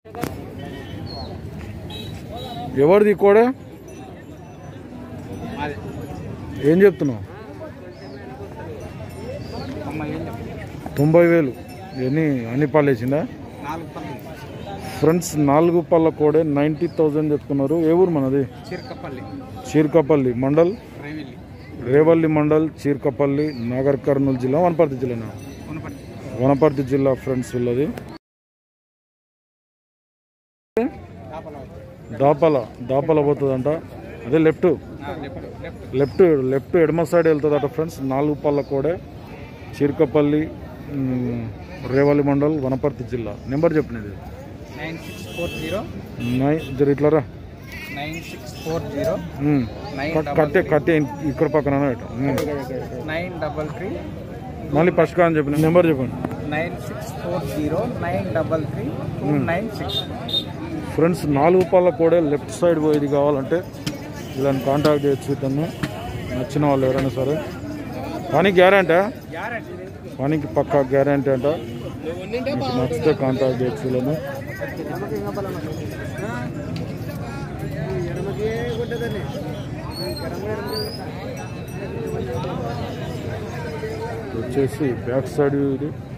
ఎవరిది కోడే మాది ఏం చెప్తున్నావు తొంభై వేలు తొంభై వేలు ఎన్ని అన్ని పళ్ళు వేసిందా నాలుగు పళ్ళు ఫ్రెండ్స్ నాలుగు పళ్ళ కోడే నైంటీ థౌజండ్ చెప్తున్నారు ఏ ఊరు మనది చిరకపల్లి చీర్కపల్లి మండల్ రేవిల్లి రేవల్లి మండల్ చీర్కపల్లి నాగర్ కర్నూలు జిల్లా వనపర్తి జిల్లానా కొనపట్టి వనపర్తి జిల్లా ఫ్రెండ్స్ వీళ్ళది దాపల దాపల పోతుందంట అదే left left left left left ఎడమ సైడ్ వెళ్తుందట ఫ్రెండ్స్ నాలుగు పళ్ళ కోడే చీర్కపల్లి మ్, రేవల్లి మండల్ వనపర్తి జిల్లా నెంబర్ చెప్పినది నైన్ సిక్స్ ఫోర్ జీరో నై జర ఇట్లారా నైన్ సిక్స్ ఫోర్ జీరో మ్. నైన్ కట్- కట్టే కట్టే ఇక్కడ పక్కన ఇటు. మ్. నైన్ డబల్ త్రీ మళ్ళీ ఫస్ట్ అని చెప్పిన నెంబర్ చెప్పండి nine six four zero nine double three two nine six friends నాలుగు పళ్ళ కూడా లెఫ్ట్ సైడ్ పోయేది కావాలంటే వీళ్ళని కాంటాక్ట్ చేయొచ్చు ఇతను నచ్చిన వాళ్ళు ఎవరైనా సరే పని గ్యారంటీ పనికి పక్కా గ్యారంటీ అంట మీకు నచ్చితే కాంటాక్ట్ చేయొచ్చు వీళ్ళని వచ్చేసి బ్యాక్ సైడ్ ఇది